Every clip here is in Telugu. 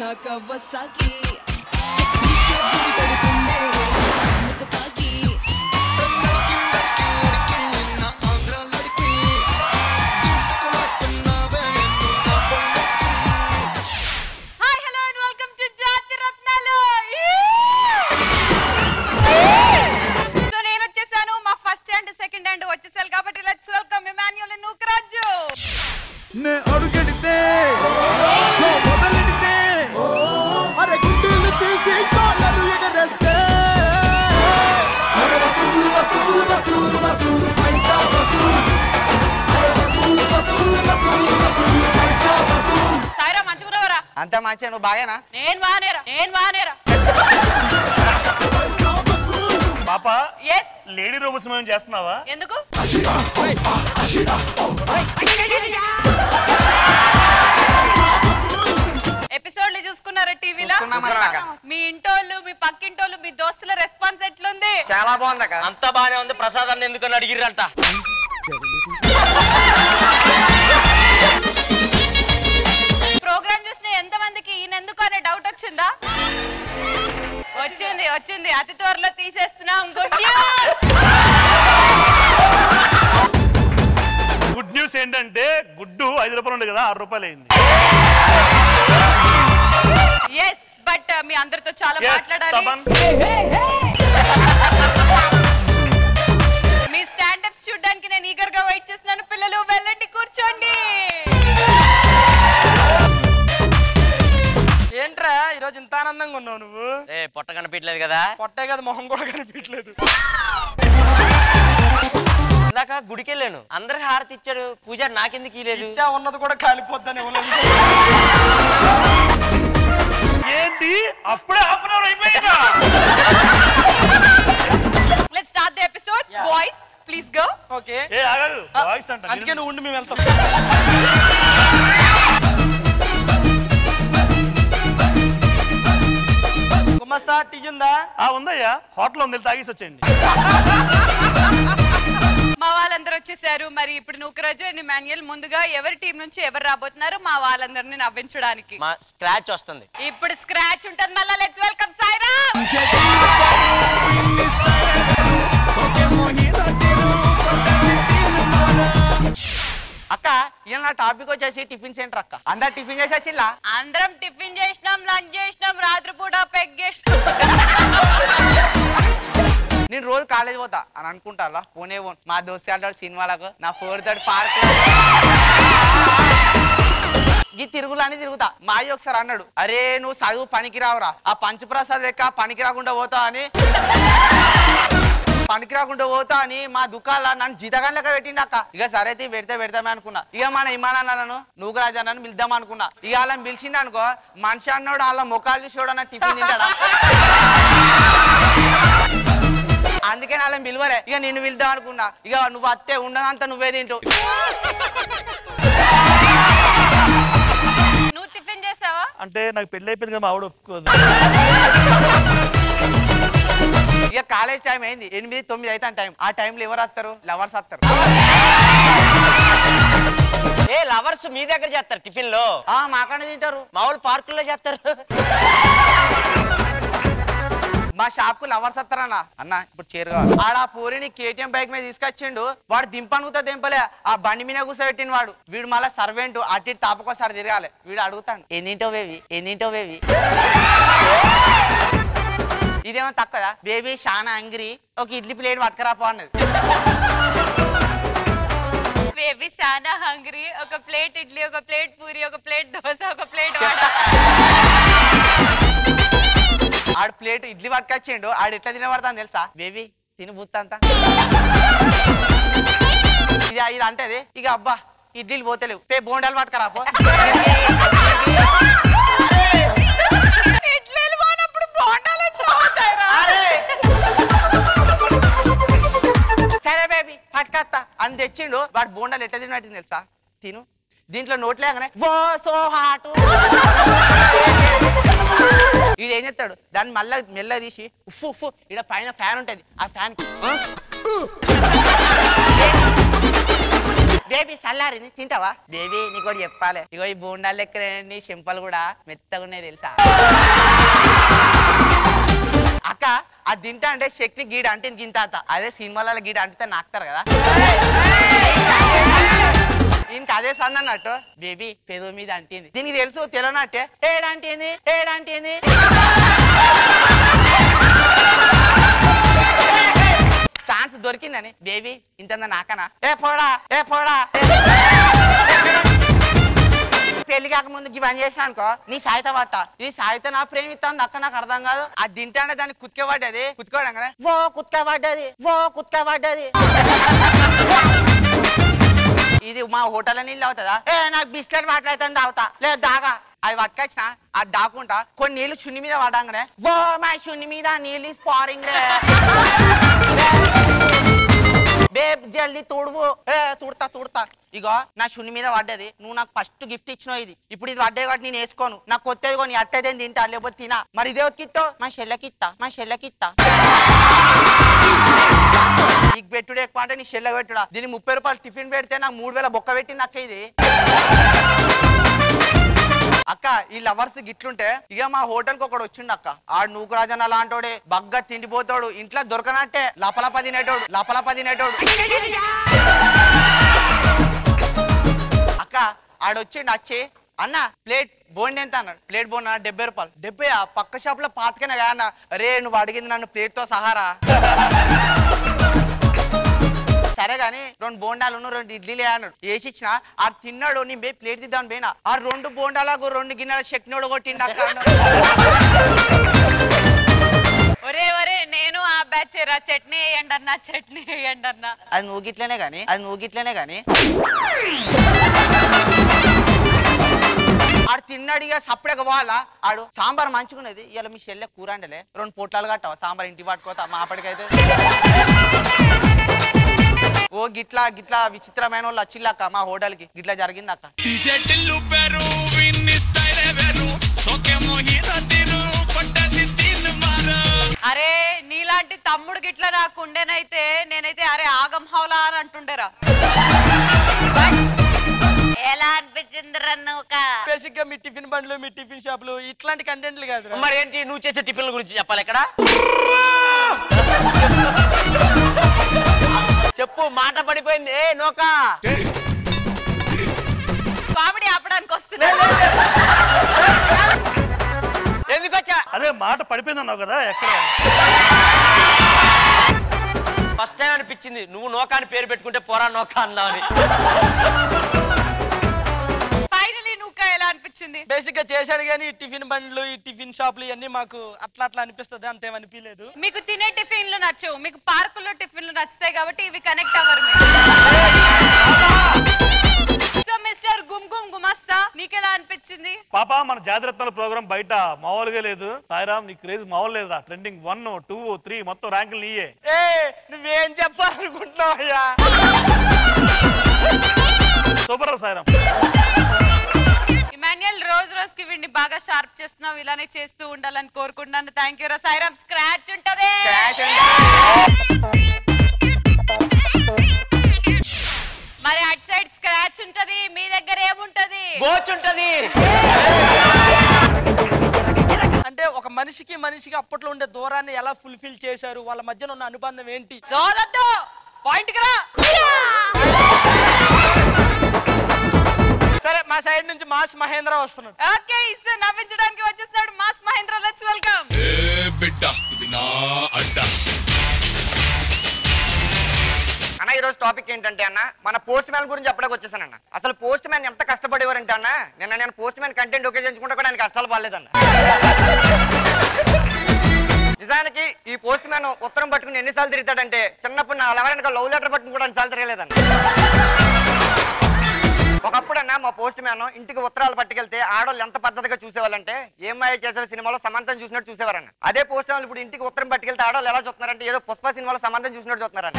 నా కవ్వసాకి ఎక్కితే బుడి పడుతుందే కన్ను తుపాకి hi hello and welcome to Jathi Ratnalu so నేను వచ్చేసాను మా ఫస్ట్ అండ్ సెకండ్ అండ్ వచ్చేసాను కాబట్టి లెట్స్ వెల్కమ్ ఇమాన్యుల్ నూకరాజు నే అడుగెడితే షో మొదలెడితే అరే గుండెలు తీసి కాళ్ళను ఎగరేస్తే అరే వసూలు వసూలు వసూలు వసూలు పైసా వసూలు అరే వసూలు వసూలు వసూలు వసూలు పైసా వసూలు సాయిరా మంచుకున్నావరా అంత మంచిగా నువ్వు బాగేనా నేను బానేరా నేను బానేరా పాప ఎస్ లేడీ రోబోస్ మేము చేస్తున్నావా ఎందుకు ఎపిసోడ్లు చూసుకున్నారా టీవీలో చూసుకున్నాం అక్క. మీ ఇంటోళ్ళు మీ పక్కింటోళ్ళు మీ దోస్తుల రెస్పాన్స్ ఎట్లుంది చాలా బాగుంది అక్క అంతా బానే ఉంది ప్రసాదాన్ని ఎందుకని అడిగిరంట ప్రోగ్రామ్ చూసిన ఎంత మందికి ఈయన ఎందుకు అనే డౌట్ వచ్చిందా వచ్చింది వచ్చింది అతి త్వరలో తీసేస్తున్నాం గుడ్ న్యూస్ గుడ్ న్యూస్ ఏంటంటే గుడ్డు ఐదు రూపాయలు ఉంది కదా ఆరు రూపాయలు అయింది ఎస్ బట్ మీ అందరితో చాలా Yes, మాట్లాడాలి తమన్. మీ స్టాండప్స్ చూడడానికి నేను ఈగర్ గా వెయిట్ చేస్తున్నాను పిల్లలు వెళ్ళండి కూర్చోండి ఏంట్రా ఈరోజు ఇంత ఆనందంగా ఉన్నావు నువ్వు ఏ పొట్ట కనిపించలేదు కదా పొట్టే కదా మొహం కూడా కనిపించలేదు ఇందాక గుడికి వెళ్ళాను అందరికి హారతి ఇచ్చాడు పూజారి నాకెందుకు ఇలేదు ఇంకా ఉన్నది కూడా కాలిపోద్దని ఇవ్వలేదు ఏంటి అప్పుడే హాఫ్ అన్ అవర్ అయిపోయిందా let's start the episode boys please go okay ఏ ఆగారు వాయిస్ అంట అందుకే నువ్వు ఉండి మేము వెళ్తాం గుమ్మస్తా టీ ఉందా ఆ ఉందయ్యా హోటల్ ఉంది వెళ్ళి తాగేసి వచ్చేయండి మా వాళ్ళందరూ వచ్చేసారు మరి ఇప్పుడు నూకరాజు అండ్ మాన్యుయల్ ముందుగా ఎవరి టీం నుంచి ఎవరు రాబోతున్నారు మా వాళ్ళందరినీ నవ్వించడానికి మా స్క్రాచ్ వస్తుంది ఇప్పుడు స్క్రాచ్ ఉంటుంది మళ్ళీ లెట్స్ వెల్కమ్ సాయిరా అక్క ఇలా నా టాపిక్ వచ్చేసి టిఫిన్ సెంటర్ అక్క అందరు టిఫిన్ చేసి వచ్చిల్లా అందరం టిఫిన్ చేసినాం లంచ్ చేసినాం రాత్రిపూట పెగ్ చేసినాం నేను రోజు కాలేజ్ పోతా అని అనుకుంటా పోనే పోను మా దోస్తు అంటాడు సినిమాలకు నా ఫోర్త్ పార్క్ ఈ తిరుగులని తిరుగుతా మా అయ్య ఒకసారి అన్నాడు అరే నువ్వు చదువు పనికి రావురా ఆ పంచప్రసాద్ లెక్క పనికి రాకుండా పోతా అని పనికి రాకుండా పోతా అని మా దుకాణాల నన్ను జీతగాన్ లెక్క పెట్టిండు అక్క ఇక సరే తీ పెడితే పెడతామే అనుకున్నా ఇక మన ఇమానన్నలను నువ్వు రాజా నన్ను పిలుద్దాం అనుకున్నా ఇక వాళ్ళని పిలిచింది అనుకో మనిషి అన్నాడు వాళ్ళ ముఖాలు చూసి కూడా టిఫిన్ తింటాడా అందుకే నా వాళ్ళని పిలవలే ఇక నిన్ను పిలుద్దాం అనుకున్నా ఇక నువ్వు అత్తే ఉండదంతా నువ్వే తింటావు నువ్వు టిఫిన్ చేసావా అంటే నాకు పెళ్లి అయిపోయింది కదా మా ఆవిడ ఒప్పుకోదు ఇక కాలేజ్ టైం అయింది ఎనిమిది తొమ్మిది అయితే టైం ఆ టైంలో ఎవరు వస్తారు లవర్స్ వస్తారు ఏ లవర్స్ మీ దగ్గర చేస్తారు టిఫిన్ లో ఆ మాకనే తింటారు మా వాళ్ళు పార్కుల్లో చేస్తారు మా షాప్ కు లవర్స్ వస్తారన్న అన్న ఇప్పుడు చేరుగా ఆడ ఆ పూరిని కేటీఎం బైక్ మీద తీసుకొచ్చిండు వాడు దింపనుకుతా దింపలే ఆ బండి మీద కూర్చోబెట్టిన వాడు వీడు మళ్ళీ సర్వెంట్ అటు ఇటు తాపకోసారి తిరగాలి వీడు అడుగుతాడు ఎన్నింటో బేబీ ఎన్నింటో బేబీ ఇదేమో తక్కువ బేబీ చాలా అంగిరి ఒక ఇడ్లీ ప్లేట్ పట్టుకరాపో అన్నది బేబీ చాలా హంగ్రీ ఒక ప్లేట్ ఇడ్లీ ఒక ప్లేట్ పూరి ఒక ప్లేట్ దోశ ఒక ప్లేట్ వడ ఆడు ప్లేట్ ఇడ్లీ పట్టుకొచ్చిండు ఆడు ఎట్లా తినబడతాను తెలుసా బేబీ తిని బుత్తంతా ఇది ఇది అంటది ఇక అబ్బా ఇడ్లీలు పోతలేవు పే బోండాలు పట్టుకరాపో ఇడ్లీలు పోనప్పుడు బోండాలు ఎట్లా అవుతాయిరా? సరే బేబీ పట్టుకొస్తా అని తెచ్చిండు వాడు బోండాలు ఎట్లా తినబట్టింది తెలుసా తిను దీంట్లో నోట్లేగానే వో సో హాటు ఈడు ఏం చెప్తాడు దాన్ని మళ్ళా మెల్ల తీసి ఉఫ్ ఉఫ్ ఈడ పైన ఫ్యాన్ ఉంటది ఆ ఫ్యాన్ బేబీ సల్లారింది తింటావా బేబీ నీకు ఒకటి చెప్పాలి ఇగో ఈ బోండాలు లెక్కలేని చెంపలు కూడా మెత్తగా ఉన్నాయి తెలుసా అక్క అది తింటా అంటే శక్తి గీడ అంటే గింత అదే సినిమాలలో గీడ అంటే నాకుతారు కదా దీనికి అదే సంద అన్నట్టు బేబీ పెదవు మీద అంటింది దీనికి తెలుసు తెలియనట్టే ఏడంటింది ఏడంటింది ఛాన్స్ దొరికిందని బేబీ ఇంత నాకనా ఏ పోడా ఏ పోడా పెళ్లి కాకముందు ఇవన్నీ చేసిన అనుకో నీ సాయిత పట్ట ఈ సాయిత నా ప్రేమిస్తాను అక్క నాకు అర్థం కాదు అది తింటానే దాన్ని కుత్కే పడ్డది కుత్తుకోవడం కదా ఓ కుత్క పడ్డది ఓ కుత్క పడ్డది ఇది మా హోటల్ నీళ్ళు అవుతుందా ఏ నాకు బిస్కెట్ మాట్లాడుతుంది తాగుతా లేదు దాగా అది పట్టుకొచ్చిన అది దాకుంటా కొన్ని నీళ్ళు చున్ని మీద పడంగానే ఓ మా చున్ని మీద నీళ్ళు స్పారింగ్ రే బేబ్ జల్దీ తుడువు ఏ తుడతా తుడతా ఇగో నా శుని మీద పడ్డది నువ్వు నాకు ఫస్ట్ గిఫ్ట్ ఇచ్చినావు ఇది ఇప్పుడు ఇది పడ్డే కాబట్టి నేను వేసుకోను నాకు కొత్తది కొని అట్టేదే తింటా లేకపోతే తినా మరి ఇదే ఒత్తిత్తో మా చెల్లెకిత్తా మా చెల్లెకిత్తా నీకు పెట్టుడు ఎక్కువ అంటే నీ చెల్లె పెట్టుడా దీన్ని ముప్పై రూపాయలు టిఫిన్ పెడితే నాకు మూడు వేల బొక్క పెట్టింది అక్క ఇది అక్క ఈ లవర్స్ గిట్లుంటే ఇక మా హోటల్ కి ఒకడు వచ్చిండు అక్క ఆడు నూకు రాజన్న లాంటోడే బగ్గ తిండిపోతాడు ఇంట్లో దొరకనట్టే లపలప తినేటోడు లపలప తినేటోడు అక్క ఆడొచ్చిండు వచ్చి అన్న ప్లేట్ బోండి ఎంత అన్నాడు ప్లేట్ బోన్ డెబ్బై రూపాయలు డెబ్బై ఆ పక్క షాప్ లో పాతకనే కదా అన్న రే నువ్వు అడిగింది నన్ను ప్లేట్ తో సహారా సరే గాని రెండు బోండాలు ఉన్న రెండు ఇడ్లీలే అన్నాడు వేసి ఇచ్చిన ఆ తిన్నాడు నేను పోయి ప్లేట్ తిద్దామని పోయినా ఆ రెండు బోండాలకు రెండు గిన్నెల చట్నీడు కొట్టిండు అక్క ఒరే ఒరే నేను ఆ బ్యాచ్ రా చట్నీ వేయండి అన్న చట్నీ వేయండి అన్న అది నువ్వు గిట్లనే గాని అది నువ్వు గిట్లనే గాని ఆడు తిన్నాడు ఇక సప్పుడే పోవాలా ఆడు సాంబార్ మంచుకునేది ఇలా మీ చెల్లె కూర అండలే రెండు పొట్లాలు కట్టావా సాంబార్ ఇంటి పట్టుకోతా మా అప్పటికైతే ఓ గిట్లా గిట్లా విచిత్రమైన వాళ్ళు వచ్చిల్లక్క మా హోటల్ కి గిట్లా జరిగింది అక్క DJ టిల్లు పెరు విన్ని స్టైల్ వెరు సోకే మోహిత తిరు పట్టది తిన్ మారు అరే నీలాంటి తమ్ముడు గిట్ల నాకు ఉండేనైతే నేనైతే అరే ఆగం హౌలా అని అంటుండేరా ఎలా అనిపించింది రన్నుక బేసిక్ గా మీ టిఫిన్ బండ్లు మీ టిఫిన్ షాపులు ఇట్లాంటి కంటెంట్లు కాదు మరి ఏంటి నువ్వు చేసే టిఫిన్ల గురించి చెప్పాలి ఇక్కడ చెప్పు మాట పడిపోయింది ఏ నోకా కామెడీ ఆపడానికి వస్తున్నా ఎందుకు వచ్చా అదే మాట పడిపోయింది అన్నావు కదా ఎక్కడ ఫస్ట్ టైం అనిపించింది నువ్వు నోకా అని పేరు పెట్టుకుంటే పోరా నోకా అన్నావని ఫైనలీ నువ్వు ఎలా అనిపించింది బేసిక్ గా చేశాడు కానీ ఈ టిఫిన్ బండ్లు ఈ టిఫిన్ షాపులు ఇవన్నీ మాకు అట్లా అట్లా అనిపిస్తుంది అంతేమనిపించలేదు మీకు తినే టిఫిన్లు నచ్చవు మీకు పార్కుల్లో టిఫిన్లు నచ్చుతాయి కాబట్టి ఇవి కనెక్ట్ అవ్వరు సో మిస్టర్ గుమ్ గుమ్ గుమస్తా నీకెలా అనిపించింది పాప మన జాతిరత్నాల ప్రోగ్రామ్ బయట మామూలుగా లేదు సాయిరామ్ నీ క్రేజ్ మామూలు లేదా ట్రెండింగ్ వన్ టూ త్రీ మొత్తం ర్యాంకులు నీయే ఏ నువ్వేం చెప్పాలనుకుంటున్నావు అయ్యా సూపర్ రా సాయిరామ్ ఇమాన్యుయల్ రోజు రోజుకి వీడిని బాగా షార్ప్ చేస్తున్నావు ఇలానే చేస్తూ ఉండాలని కోరుకుంటున్నాను థ్యాంక్ యూ రా సాయిరామ్ స్క్రాచ్ ఉంటది మరి అట్ సైడ్ స్క్రాచ్ ఉంటది మీ దగ్గర ఏముంటది గోచుంటది అంటే ఒక మనిషికి మనిషికి అప్పట్లో ఉండే దూరాన్ని ఎలా ఫుల్ఫిల్ చేశారు వాళ్ళ మధ్యన ఉన్న అనుబంధం ఏంటి సోదొద్దు పాయింట్ రా సరే మా సైడ్ నుంచి మాస్ మహేంద్ర వస్తున్నాడు ఓకే సో నవ్వించడానికి వచ్చేస్తున్నాడు మాస్ మహేంద్ర లెట్స్ వెల్కమ్ ఏ బిడ్డ ఇది నా అడ్డ అన్న ఈ రోజు టాపిక్ ఏంటంటే అన్న మన పోస్ట్ మ్యాన్ గురించి చెప్పడానికి వచ్చేసానన్న అసలు పోస్ట్ మ్యాన్ ఎంత కష్టపడేవారంటే అన్న నిన్న నేను పోస్ట్ మ్యాన్ కంటెంట్ ఒకే చేయించుకుంటే కూడా ఆయన కష్టాలు పడలేదన్న నిజానికి ఈ పోస్ట్ మ్యాన్ ఉత్తరం పట్టుకుని ఎన్నిసార్లు తిరుగుతాడంటే చిన్నప్పుడు నా లెవెన్ లవ్ లెటర్ పట్టుకుని కూడా అన్నిసార్లు తిరగలేదన్న ఒకప్పుడు అన్న మా పోస్ట్ మ్యాన్ ఇంటికి ఉత్తరాలు పట్టుకెళ్తే ఆడవాళ్ళు ఎంత పద్ధతిగా చూసేవాళ్ళంటే ఏం మాయ చేశారు సినిమాలో సమంతం చూసినట్టు చూసేవారన్న అదే పోస్ట్ మ్యాన్ ఇప్పుడు ఇంటికి ఉత్తరం పట్టుకెళ్తే ఆడవాళ్ళు ఎలా చూస్తున్నారంటే ఏదో పుష్ప సినిమాలో సమంతం చూసినట్టు చూస్తున్నారన్న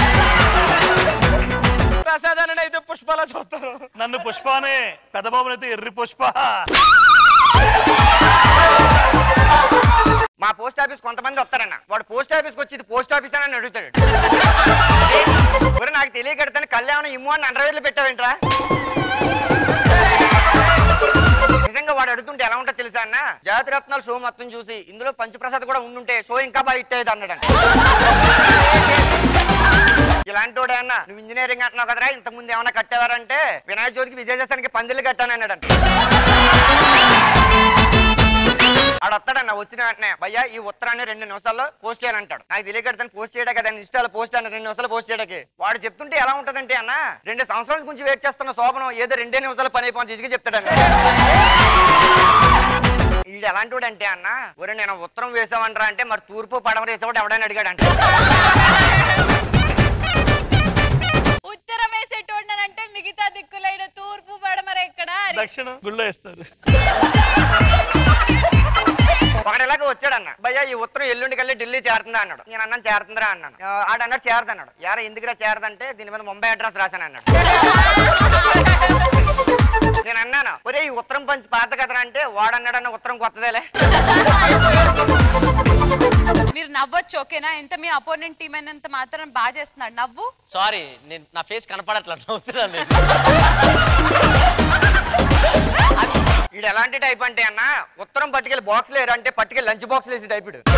ప్రసాదాన్ని అయితే పుష్పాల చూస్తారు నన్ను పుష్ప అనే పెద్ద బాబుని అయితే ఎర్రి పుష్ప మా పోస్ట్ ఆఫీస్ కొంతమంది వస్తారన్న వాడు పోస్ట్ ఆఫీస్కి వచ్చి ఇది పోస్ట్ ఆఫీస్ అని అడుగుతాడు ఒరే నాకు తెలియకడతాను కళ్యాణం ఇమ్ము అని అండర్వేర్లు పెట్టావేంట్రా నిజంగా వాడు అడుగుతుంటే ఎలా ఉంటుందో తెలుసా అన్న జాతి రత్నాలు షో మొత్తం చూసి ఇందులో పంచప్రసాద్ కూడా ఉండుంటే షో ఇంకా బాగా హిట్ అయ్యేది అన్నాడు ఇలాంటి వాడే అన్న నువ్వు ఇంజనీరింగ్ అంటున్నావు కదరా ఇంతకు ముందు ఏమైనా కట్టేవారంటే వినాయక చవితికి విజయదశానికి పందిళ్ళు కట్టాను అన్నాడంట ఆడు వస్తాడన్న వచ్చిన వెంటనే భయ్యా ఈ ఉత్తరాన్ని రెండు నిమిషాల్లో పోస్ట్ చేయాలంటాడు నాకు తెలియకడతాను పోస్ట్ చేయడా కదా ఇన్స్టాలో పోస్ట్ అన్న రెండు నిమిషాలు పోస్ట్ చేయడానికి వాడు చెప్తుంటే ఎలా ఉంటదంటే అన్న రెండు సంవత్సరాల గురించి వెయిట్ చేస్తున్న శోభనం ఏదో రెండే నిమిషాలు పని అయిపోయి తీసుకు చెప్తాడన్న వీడు ఎలాంటి వాడు అంటే అన్న ఒరే నేను ఉత్తరం వేసామంటారా అంటే మరి తూర్పు పడమర వేసేవాడు ఎవడని అడిగాడంట ఉత్తరం వేసేటోడినంటే మిగతా దిక్కులైన తూర్పు పడమర ఎక్కడ అని. దక్షిణం గుళ్ళో వేస్తారు ఒకటి ఇలాగ వచ్చాడన్న భయ్యా ఈ ఉత్తరం ఎల్లుండి కల్లి ఢిల్లీ చేరుతుందా అన్నాడు నేను అన్నాను చేరుతుందిరా అన్నాను ఆ, ఆడు అన్నాడు చేరదు అన్నాడు యారా ఎందుకురా చేరదంటే దీని మీద ముంబై అడ్రస్ రాశాను అన్నాడు నేను అన్నాను ఒరే ఈ ఉత్తరం పంచి పాత కదరా అంటే వాడు అన్నాడన్న ఉత్తరం కొత్తదేలే మీరు నవ్వచ్చు ఓకేనా ఎంత మీ అపోనెంట్ టీం అయినంత మాత్రం బాగా చేస్తున్నాడు నవ్వు సారీ నేను నా ఫేస్ కనపడట్లా నవ్వుతున్నాను నేను. వీడు ఎలాంటి టైప్ అంటే అన్న ఉత్తరం పట్టుకెళ్ళి బాక్స్ లేరు అంటే పట్టుకెళ్ళి లంచ్ బాక్స్ వేసి టైప్ ఇడు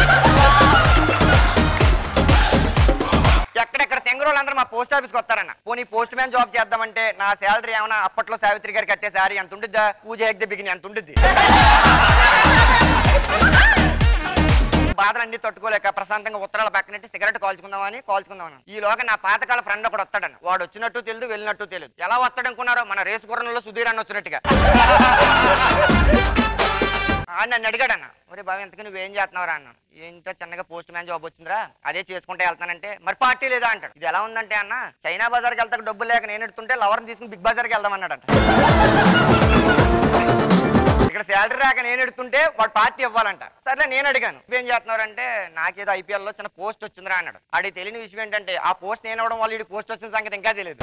ఎక్కడెక్కడ తెంగరోళ్ళు అందరూ మా పోస్ట్ ఆఫీస్కి వస్తారన్న పోనీ పోస్ట్ మ్యాన్ జాబ్ చేద్దామంటే నా శాలరీ ఏమైనా అప్పట్లో సావిత్రి గారు కట్టే శారీ ఎంత ఉంటుందా పూజ ఎగ్ది బిగిని ఎంత ఉంటుంది బాధలన్నీ తట్టుకోలేక ప్రశాంతంగా ఉత్తరాల పక్కనెట్టి సిగరెట్ కాల్చుకుందామని కాల్చుకుందామని ఈ లోగా నా పాతకాల ఫ్రెండ్ ఒకడు వస్తాడన్న వాడు వచ్చినట్టు తెలియదు వెళ్ళినట్టు తెలియదు ఎలా వస్తాడు అనుకున్నారో మన రేసు గుర్రంలో సుధీర్ అన్న వచ్చినట్టుగా ఆ నన్ను అడిగాడన్న ఒరే బాబు ఎంతకు నువ్వేం చేస్తున్నావురా అన్న ఏంటో చిన్నగా పోస్ట్ మ్యాన్ జాబ్ వచ్చిందిరా అదే చేసుకుంటే వెళ్తానంటే మరి పార్టీ లేదా అంటాడు ఇది ఎలా ఉందంటే అన్న చైనా బజార్కి వెళ్తాక డబ్బులు లేక నేను ఎడుతుంటే లవర్ని తీసుకుని బిగ్ బజార్కి వెళ్దాం అన్నాడంట ఇక్కడ శాలరీ రాక నేను ఎడుతుంటే వాడు పార్టీ ఇవ్వాలంట సర్లే నేను అడిగాను ఏం చేస్తున్నారంటే నాకేదో ఐపీఎల్ లో చిన్న పోస్ట్ వచ్చిందిరా అన్నాడు అడిగి తెలియని విషయం ఏంటంటే ఆ పోస్ట్ నేను ఇవ్వడం వాళ్ళు పోస్ట్ వచ్చిన సంగతి ఇంకా తెలియదు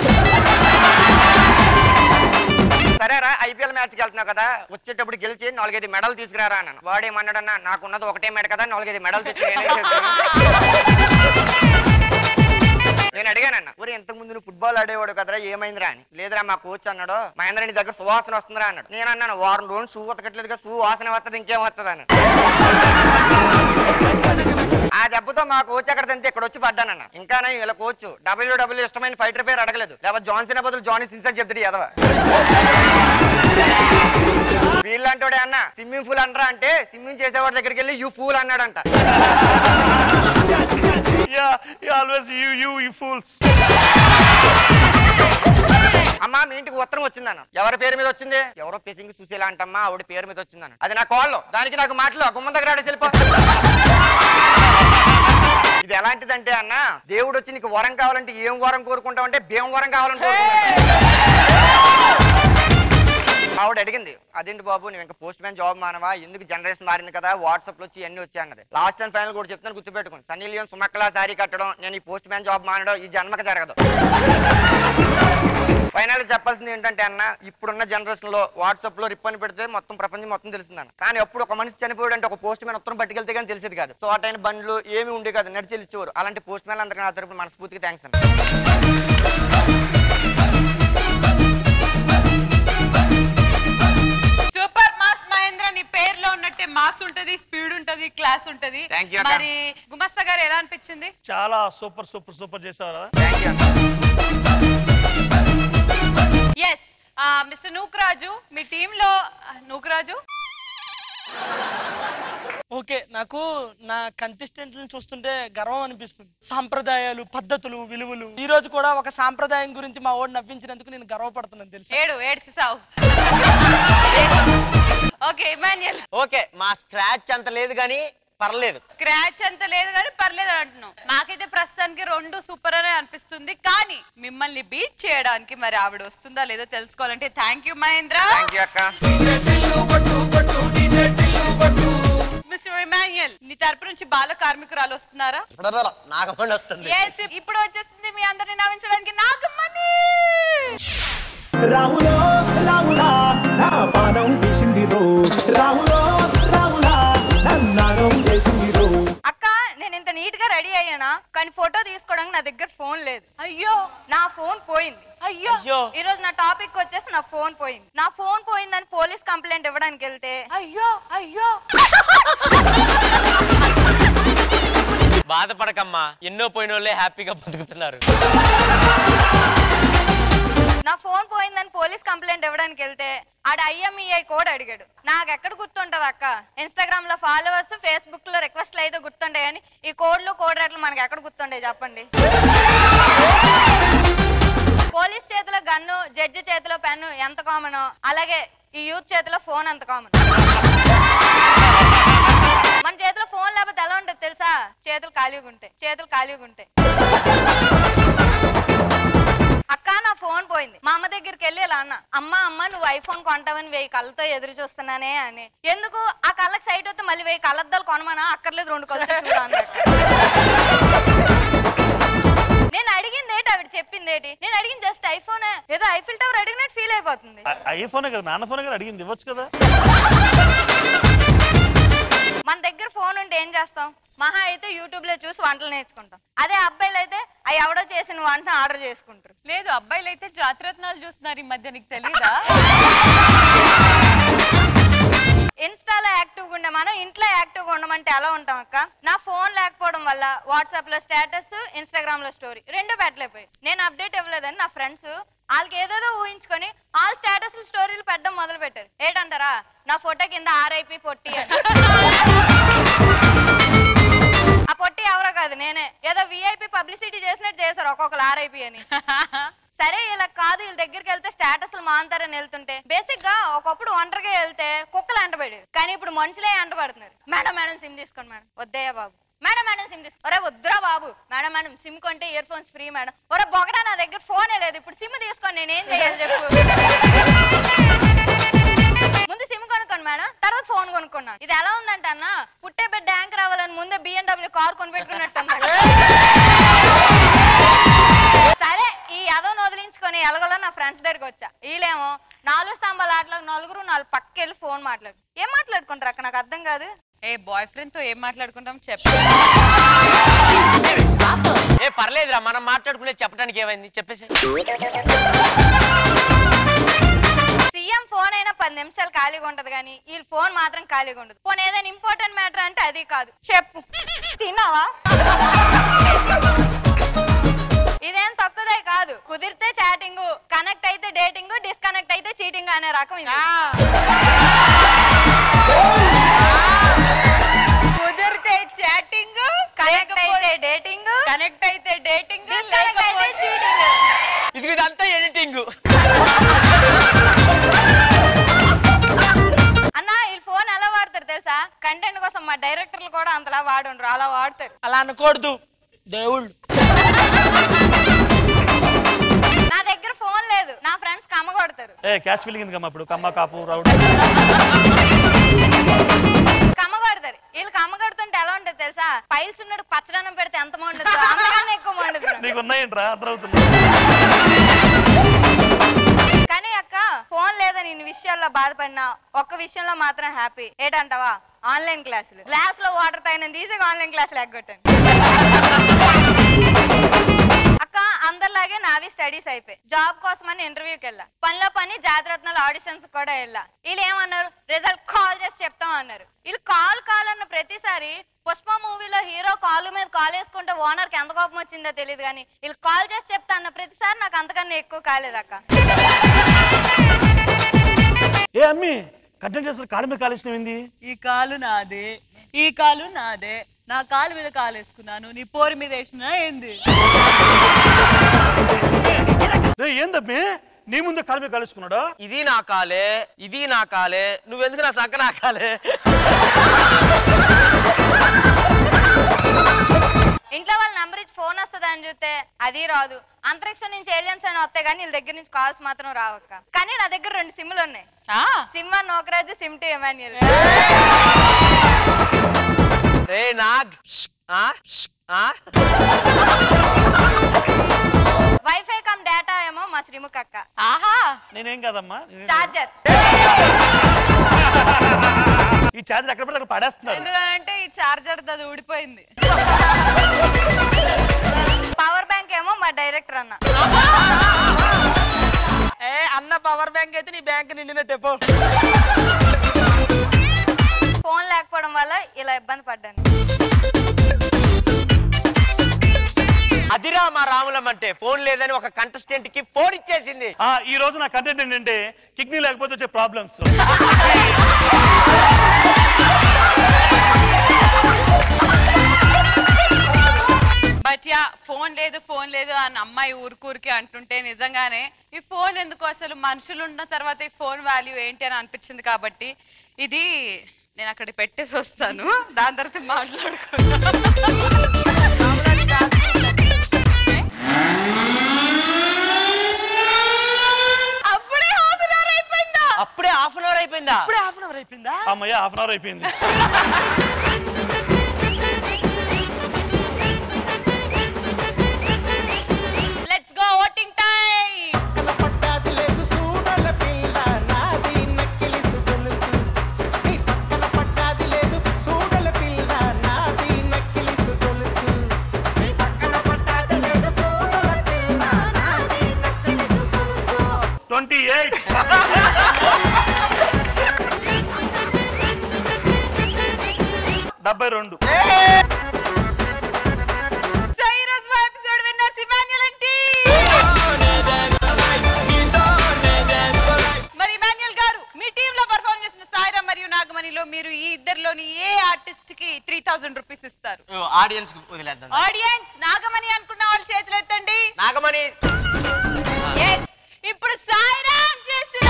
సరేరా ఐపీఎల్ మ్యాచ్ కి వెళ్తున్నావు కదా వచ్చేటప్పుడు గెలిచి నాలుగైదు మెడల్ తీసుకురారా అన్నాను వాడేమన్నాడన్నా నాకున్నది ఒకటే మెడ కదా నాలుగైదు మెడల్ తెచ్చి నేనేం చేస్తాను? నేను అడిగానన్న ఊరి ఇంతకు ముందు నువ్వు ఫుట్బాల్ ఆడేవాడు కదరా ఏమైందిరా అని లేదురా మా కోచ్ అన్నాడు మహేంద్ర నీ దగ్గర సువాసన వస్తుందిరా అన్నాడు నేను అన్నాను వారం రోజులు షూ ఉతకట్లేదుగా షూ వాసన వస్తుంది ఇంకేం వస్తుంది అన్నాడు ఆ దెబ్బతో మా కోచ్ అక్కడ తింటే ఇక్కడ వచ్చి పడ్డానన్న ఇంకా నేను ఇలా కోచ్ డబ్ల్యూ డబ్ల్యూ ఇష్టమైన ఫైటర్ పేరు అడగలేదు లేకపోతే జాన్సన్ బదులు జానీ సిన్స్ అని చెప్తాడు ఎదవ వీళ్ళంటోడే అన్న స్విమ్మింగ్ పూల్ అంటారా అంటే స్విమ్మింగ్ చేసేవాడి దగ్గరికి వెళ్ళి యూ ఫూల్ అన్నాడంట always you you you fools అమ్మా మీ ఇంటికి ఉత్తరం వచ్చిందన్న ఎవరి పేరు మీద వచ్చింది ఎవరో పిసింగ్ సుశీల అంటమ్మా ఆవిడ పేరు మీద వచ్చిందన్న అది నా కోళ్ళు దానికి నాకు మాటలు గుమ్మం దగ్గర ఆడేసి వెళ్ళిపో ఇది ఎలాంటిదంటే అన్న దేవుడు వచ్చి నీకు వరం కావాలంటే ఏం వరం కోరుకుంటావు అంటే భీం వరం కావాలని కోరుకుంటావు ఆవిడ అడిగింది అదేంటి బాబు నువ్వు ఇంకా పోస్ట్ మ్యాన్ జాబ్ మానవా ఎందుకు జనరేషన్ మారింది కదా వాట్సాప్ లో వచ్చి అన్ని వచ్చాయి అన్నది లాస్ట్ అండ్ ఫైనల్ కూడా చెప్తాను గుర్తుపెట్టుకుని సన్నీ లియోన్ సుమక్కలా శారీ కట్టడం నేను ఈ పోస్ట్ మ్యాన్ జాబ్ మానడం ఈ జన్మకి జరగదు ఫైనల్ చెప్పాల్సింది ఏంటంటే అన్న ఇప్పుడున్న జనరేషన్ లో వాట్సాప్ లో రిప్పని పెడితే మొత్తం ప్రపంచం మొత్తం తెలిసిందన్న కానీ అప్పుడు ఒక మనిషి చనిపోయాడు అంటే ఒక పోస్ట్ మ్యాన్ ఉత్తరం పట్టుకెళ్తే కానీ తెలిసేది కాదు సో ఆ టైం బండ్లు ఏమి ఉండే కాదు నడిచి వెళ్ళిచ్చేవారు అలాంటి పోస్ట్ మ్యాన్ అందరికీ నా తరపున మనస్ఫూర్తిగా థ్యాంక్స్ అన్న సూపర్ మాస్ మహేంద్ర నీ పేరులో ఉన్నట్టే మాస్ ఉంటది స్పీడ్ ఉంటది క్లాస్ ఉంటది Thank you, అక్క. మరి గుమస్తా గారు ఎలా అనిపించింది చాలా సూపర్ సూపర్ సూపర్ చేసేవారు కదా థ్యాంక్ యూ అన్న ఎస్ మిస్టర్ నూకరాజు మీ టీమ్ లో నూకరాజు ఓకే నాకు నా కంటెస్టెంట్లను చూస్తుంటే గర్వం అనిపిస్తుంది సాంప్రదాయాలు పద్ధతులు విలువలు ఈ రోజు కూడా ఒక సాంప్రదాయం గురించి మా వాడు నవ్వించినందుకు నేను గర్వపడుతున్నాను తెలుసు ఏడు ఏడు సావు ఓకే ఇమాన్యుయల్ ఓకే మా స్క్రాచ్ అంత లేదు కానీ పర్లేదు స్క్రాచ్ అంత లేదు కానీ పర్లేదు అంటున్నాం మాకైతే ప్రస్తుతానికి రెండు సూపర్ అనే అనిపిస్తుంది కానీ మిమ్మల్ని బీట్ చేయడానికి మరి ఆవిడ వస్తుందా లేదో తెలుసుకోవాలంటే thank you Mahendra thank you అక్క మిస్టర్ ఇమాన్యుయల్ నీ తరపు నుంచి బాల కార్మికురాలు వస్తున్నారా నాగమండి వస్తుంది Yes, ఇప్పుడు వచ్చేస్తుంది మీ అందరిని నవ్వించడానికి నాగమణి రాములో రాములా నా పానం తీసింది రో రాములో రాములా నన్నాగం చేసింది రో అక్క నేను ఇంత నీట్ గా రెడీ అయ్యానా కానీ ఫోటో తీసుకోవడానికి నా దగ్గర ఫోన్ లేదు అయ్యో నా ఫోన్ పోయింది అయ్యో అయ్యో ఈ రోజు నా టాపిక్ వచ్చేసి నా ఫోన్ పోయింది నా ఫోన్ పోయిందని పోలీస్ కంప్లైంట్ ఇవ్వడానికి వెళ్తే అయ్యో అయ్యో బాధపడకమ్మా ఎన్నో పోయిన వాళ్ళే హ్యాపీగా బతుకుతున్నారు నా ఫోన్ పోయిందని పోలీస్ కంప్లైంట్ ఇవ్వడానికి వెళ్తే ఆడ ఐఎంఈఐ కోడ్ అడిగాడు నాకు ఎక్కడ గుర్తుంటది అక్క ఇన్స్టాగ్రామ్ లో ఫాలోవర్స్ ఫేస్బుక్ లో రిక్వెస్ట్లు అయితే గుర్తుంటాయి కానీ ఈ కోడ్లు కోడ్ రేట్లు మనకి ఎక్కడ గుర్తుంటాయి చెప్పండి పోలీస్ చేతిలో గన్ను జడ్జి చేతిలో పెన్ను ఎంత కామన్ అలాగే ఈ యూత్ చేతిలో ఫోన్ అంత కామన్ మన చేతిలో ఫోన్ లేకపోతే ఎలా ఉంటుంది తెలుసా చేతులు ఖాళీగా ఉంటాయి చేతులు ఖాళీగా ఉంటాయి అక్క నా ఫోన్ పోయింది మా అమ్మ దగ్గరికి వెళ్ళి ఇలా అన్న అమ్మ అమ్మ నువ్వు ఐఫోన్ కొంటావని వెయ్యి కళ్ళతో ఎదురు చూస్తున్నానే అని ఎందుకు ఆ కళ్ళకి సైట్ వస్తే మళ్ళీ వెయ్యి కళ్ళద్దాలు కొనమనా అక్కర్లేదు రెండు కళ్ళతో చూడు అన్నట్టు నేను అడిగింది ఏంటి ఆవిడ చెప్పింది ఏంటి నేను అడిగింది జస్ట్ ఐఫోనే ఏదో ఐఫిల్ టవర్ అడిగినట్టు ఫీల్ అయిపోతుంది ఐఫోనే కదా నాన్న ఫోనే కదా అడిగింది ఇవ్వచ్చు కదా మన దగ్గర ఫోన్ ఉంటే ఏం చేస్తాం మహా అయితే యూట్యూబ్ లో చూసి వంటలు నేర్చుకుంటాం అదే అబ్బాయిలు అయితే అవి ఎవడో చేసిన వంట ఆర్డర్ చేసుకుంటారు లేదు అబ్బాయిలు అయితే జాతరత్నాలు చూస్తున్నారు ఈ మధ్య నీకు తెలీదా ఇన్స్టాలో యాక్టివ్గా ఉండే మనం ఇంట్లో యాక్టివ్గా ఉండమంటే ఎలా ఉంటాం అక్క నా ఫోన్ లేకపోవడం వల్ల వాట్సాప్ లో స్టేటస్ ఇన్స్టాగ్రామ్ లో స్టోరీ రెండు పెట్టలేకపోయి నేను అప్డేట్ ఇవ్వలేదని నా ఫ్రెండ్స్ వాళ్ళకి ఏదేదో ఊహించుకొని వాళ్ళ స్టేటస్ స్టోరీలు పెట్టడం మొదలు పెట్టారు ఏంటంటారా నా ఫోటో కింద ఆర్ఐపి పొట్టి అని ఆ పొట్టి ఎవరో కాదు నేనే ఏదో విఐపి పబ్లిసిటీ చేసినట్టు చేశారు ఒక్కొక్కరు ఆర్ఐపి అని సరే ఇలా కాదు వీళ్ళ దగ్గరికి వెళ్తే స్టేటస్లు మాంతారని వెళ్తుంటే బేసిక్ గా ఒకప్పుడు ఒంటరిగా వెళ్తే కుక్కలు ఎంటబడేవి కానీ ఇప్పుడు మనుషులే ఎంటబడుతున్నారు మేడం మేడం సిమ్ తీసుకోండి మేడం వద్దయ్యా బాబు మేడం మేడం సిమ్ తీసుకో ఒరే వద్దురా బాబు మేడం మేడం సిమ్ కొంటే ఇయర్ ఫోన్స్ ఫ్రీ మేడం ఒరే బొగడా నా దగ్గర ఫోనే లేదు ఇప్పుడు సిమ్ తీసుకొని నేనేం చేయాలి చెప్పు ముందు సిమ్ కొనుక్కోండి మేడం తర్వాత ఫోన్ కొనుక్కున్నాను ఇది ఎలా ఉందంటే అన్న పుట్టే బిడ్డ యాంక్ రావాలని ముందే బిఎండబ్ల్యూ కార్ కొనిపెట్టుకున్నట్టు ఉంది. సరే ఈ యదవను వదిలించుకొని ఎలగలో నా ఫ్రెండ్స్ దగ్గరికి వచ్చా వీళ్ళేమో నాలుగు స్తంభాల ఆటలో నలుగురు నాలుగు పక్కెళ్ళి ఫోన్ మాట్లాడు ఏం మాట్లాడుకుంటారు అక్క నాకు అర్థం కాదు ఏ బాయ్ ఫ్రెండ్ తో ఏం మాట్లాడుకుంటాం చెప్పు ఏ పర్లేదురా మనం మాట్లాడుకునే చెప్పడానికి ఏమైంది చెప్పేసి సీఎం ఫోన్ అయినా పది నిమిషాలు ఖాళీగా ఉంటది కానీ వీళ్ళ ఫోన్ మాత్రం ఖాళీగా ఉండదు ఫోన్ ఏదైనా ఇంపార్టెంట్ మ్యాటర్ అంటే అది కాదు చెప్పు తిన్నావా ఇదేం తక్కువదే కాదు కుదిరితే చాటింగ్ కనెక్ట్ అయితే డేటింగ్ డిస్కనెక్ట్ అయితే చీటింగ్ అనే రకం ఇది కుదిరితే చాటింగ్ కనెక్ట్ అయితే డేటింగ్ కనెక్ట్ అయితే డేటింగ్ డిస్కనెక్ట్ అయితే చీటింగ్ ఇది ఇదంతా ఎడిటింగ్ అన్న వీళ్ళు ఫోన్ ఎలా వాడతారు తెలుసా కంటెంట్ కోసం మా డైరెక్టర్లు కూడా అంతలా వాడుండ్రు అలా వాడతారు అలా అనకూడదు దేవుళ్ళు నా దగ్గర ఫోన్ లేదు నా ఫ్రెండ్స్ కమ్మ కొడతారు ఏ క్యాష్ ఫీలింగ్ ఎందుకమ్మా ఇప్పుడు కమ్మ కాపు రౌడ్ కమ్మ కొడతారు వీళ్ళు కమ్మ కొడుతుంటే ఎలా ఉంటుంది తెలుసా పైల్స్ ఉన్నాడు పచ్చదనం పెడితే ఎంత మండుతుందో అంతకన్నా ఎక్కువ మండుతుంది నీకు ఉన్నాయంట్రా అర్థమవుతుంది కానీ అక్క ఫోన్ లేదని ఇన్ని విషయాల్లో బాధపడినా ఒక్క విషయంలో మాత్రం హ్యాపీ ఏంటంటావా ఆన్లైన్ క్లాసులు గ్లాస్ లో వాటర్ తాగినంత ఈజీగా ఆన్లైన్ క్లాసులు ఎగ్గొట్టాను అక్క అందరిలాగే నావి స్టడీస్ అయిపోయి జాబ్ కోసమని ఇంటర్వ్యూకి వెళ్ళా పనిలో పని జాతరత్నాల ఆడిషన్స్ కూడా వెళ్ళా వీళ్ళు ఏమన్నారు రిజల్ట్ కాల్ చేసి చెప్తాం అన్నారు వీళ్ళు కాల్ కాల్ అన్న ప్రతిసారి పుష్ప మూవీలో హీరో కాలు మీద కాల్ వేసుకుంటే ఓనర్కి ఎంత కోపం వచ్చిందో తెలియదు కానీ వీళ్ళు కాల్ చేసి చెప్తా అన్న ప్రతిసారి నాకు అంతకన్నా ఎక్కువ కాలేదు అక్క ఏ అమ్మి కంటెంట్ చేస్తారు కాళ్ళ మీద కాలేసినవింది ఈ కాలు నాదే ఈ కాలు నాదే నా కాలు మీద కాలు వేసుకున్నాను నీ పోరు మీద వేసినా ఏంది ఏందమ్మి నీ ముందే కాళ్ళ మీద కాలేసుకున్నాడా ఇది నా కాలే ఇది నా కాలే నువ్వెందుకు నా సంక నా కాలే ఇంట్లో వాళ్ళ నంబర్ ఇచ్చి ఫోన్ వస్తుంది అని చూస్తే అది రాదు అంతరిక్షం నుంచి ఏలియన్స్ అని వస్తాయి కానీ వీళ్ళ దగ్గర నుంచి కాల్స్ మాత్రం రావక్క కానీ నా దగ్గర రెండు సిమ్లు ఉన్నాయి ఆ, sim one Nukaraju sim two Emmanuel రే నాగ్ ఆ? ఆ? వైఫై కమ్ డేటా ఏమో మా శ్రీముఖ్ అక్క ఆహా నేనేం కాదమ్మా నేనేం కాదు. చార్జర్ ఈ ఛార్జర్ ఎక్కడ పడితే అక్కడ పడేస్తున్నారు ఎందుకంటే ఈ చార్జర్ అది ఊడిపోయింది పవర్ బ్యాంక్ ఏమో మా డైరెక్టర్ అన్న ఏ అన్న పవర్ బ్యాంక్ అయితే నీ బ్యాంక్ నిండినట్టే పో ఫోన్ లేకపోవడం వల్ల ఇలా ఇబ్బంది పడ్డాను అదిరా మా రాములం అంటే ఫోన్ లేదని ఒక కంటెస్టెంట్ కి ఫోన్ ఇచ్చేసింది ఆ, ఈ రోజు నా కంటెంట్ ఏంటంటే కిడ్నీ లేకపోతే వచ్చే ప్రాబ్లమ్స్ బట్ యా ఫోన్ లేదు ఫోన్ లేదు అని అమ్మాయి ఊరికూరికి అంటుంటే నిజంగానే ఈ ఫోన్ ఎందుకు అసలు మనుషులు ఉన్న తర్వాత ఈ ఫోన్ వాల్యూ ఏంటి అని అనిపించింది కాబట్టి ఇది నేను అక్కడ పెట్టేసి వస్తాను దాని తర్వాత మాట్లాడుకుందాం అప్పుడే హాఫ్ అన్ అవర్ అయిపోయిందా అప్పుడే హాఫ్ అన్ అవర్ అయిపోయిందా ఇప్పుడే హాఫ్ అన్ అవర్ అయిపోయిందా అమ్మయ్య హాఫ్ అన్ అవర్ అయిపోయింది లెట్స్ గో ఓటింగ్ టైం పట్టాది లేదు సూడల పిల్ల నాది నక్కిలిసు గొలుసు నీ పక్కన పట్టాది లేదు సూడల పిల్ల నాది నక్కిలిసు గొలుసు నీ పక్కన పట్టాది లేదు సూడల పిల్ల నాది నక్కిలిసు గొలుసు ట్వంటీ ఎయిట్ డెబ్బై రెండు సో ఈ రోజు ఎపిసోడ్ విన్నర్స్ ఇమాన్యుల్ అండి మరి ఇమాన్యుల్ గారు మీ టీమ్ లో పర్ఫార్మ్ చేసిన సాయిరా మరియు నాగమణిలో మీరు ఈ ఇద్దరిలోని ఏ ఆర్టిస్ట్ కి త్రీ థౌసండ్ రూపీస్ ఇస్తారు ఆడియన్స్ కి వదిలేద్దాం ఆడియన్స్ నాగమణి అనుకున్న వాళ్ళు చేతులు ఎత్తండి నాగమణి Yes. ఇప్పుడు సాయిరామ్ చేసిన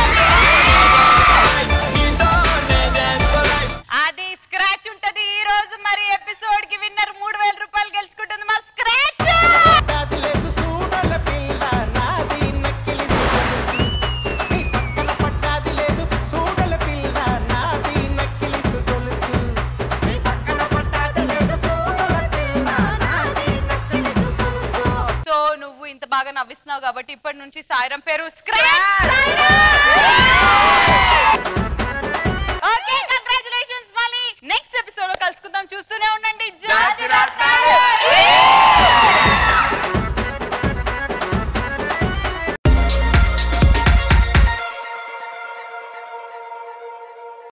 అది స్క్రాచ్ ఉంటది ఈ రోజు మరి ఎపిసోడ్ కి విన్నర్ మూడు వేల రూపాయలు గెలుచుకుంటుంది మా స్క్రాచ్ పట్టాది లేదు సూడల పిల్ల నాది నక్కిలిసు గొలుసు నీ పక్కన పట్టాది లేదు సూడల పిల్ల నాది నక్కిలిసు గొలుసు నీ పక్కన పట్టాది లేదు సూడల పిల్ల నాది నక్కిలిసు గొలుసు సో నువ్వు ఇంత బాగా నవ్విస్తున్నావు కాబట్టి ఇప్పటి నుంచి సాయిరం పేరు స్క్రాచ్